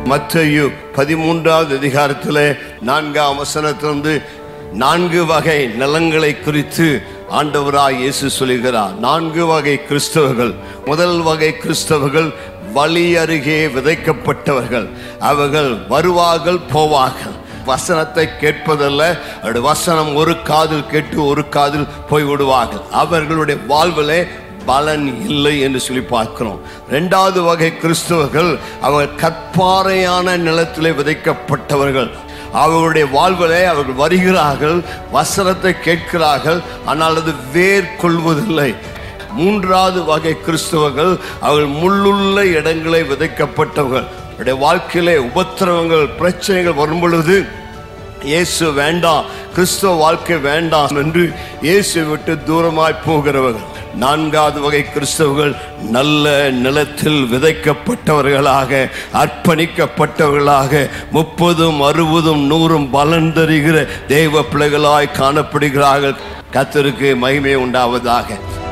மத்தேயு பதிமூன்றாவது அதிகாரத்திலே நான்காம் வசனத்திலிருந்து நான்கு வகை நிலங்களை குறித்து ஆண்டவராய் இயேசு சொல்லுகிறார் நான்கு வகை கிறிஸ்தவர்கள் முதல் வகை கிறிஸ்தவர்கள் வழி அருகே விதைக்கப்பட்டவர்கள் அவர்கள் வருவார்கள் போவார்கள் வசனத்தை கேட்பதல்ல அவருடைய வசனம் ஒரு காதில் கேட்டு ஒரு காதில் போய் விடுவார்கள் அவர்களுடைய வாழ்விலே பலன் இல்லை என்று சொல்லி பார்க்கிறோம் இரண்டாவது வகை கிறிஸ்தவர்கள் அவர் கற்பாறையான நிலத்திலே விதைக்கப்பட்டவர்கள் அவர்களுடைய வாழ்விலே அவர்கள் வருகிறார்கள் வசனத்தை கேட்கிறார்கள் ஆனால் அது வேர் கொள்வதில்லை மூன்றாவது வகை கிறிஸ்தவர்கள் அவர்கள் முள்ளுள்ள இடங்களை விதைக்கப்பட்டவர்கள் அவருடைய வாழ்க்கையிலே உபத்திரவங்கள் பிரச்சனைகள் வரும் பொழுது இயேசு வேண்டாம் கிறிஸ்தவ வாழ்க்கை வேண்டாம் என்று இயேசு விட்டு தூரமாய் போகிறவர்கள் நான்காவது வகை கிறிஸ்தவர்கள் நல்ல நிலத்தில் விதைக்கப்பட்டவர்களாக அர்ப்பணிக்கப்பட்டவர்களாக முப்பதும் அறுபதும் நூறும் பலன் தருகிற தெய்வ பிள்ளைகளாய் காணப்படுகிறார்கள் கத்தருக்கு மகிமை உண்டாவதாக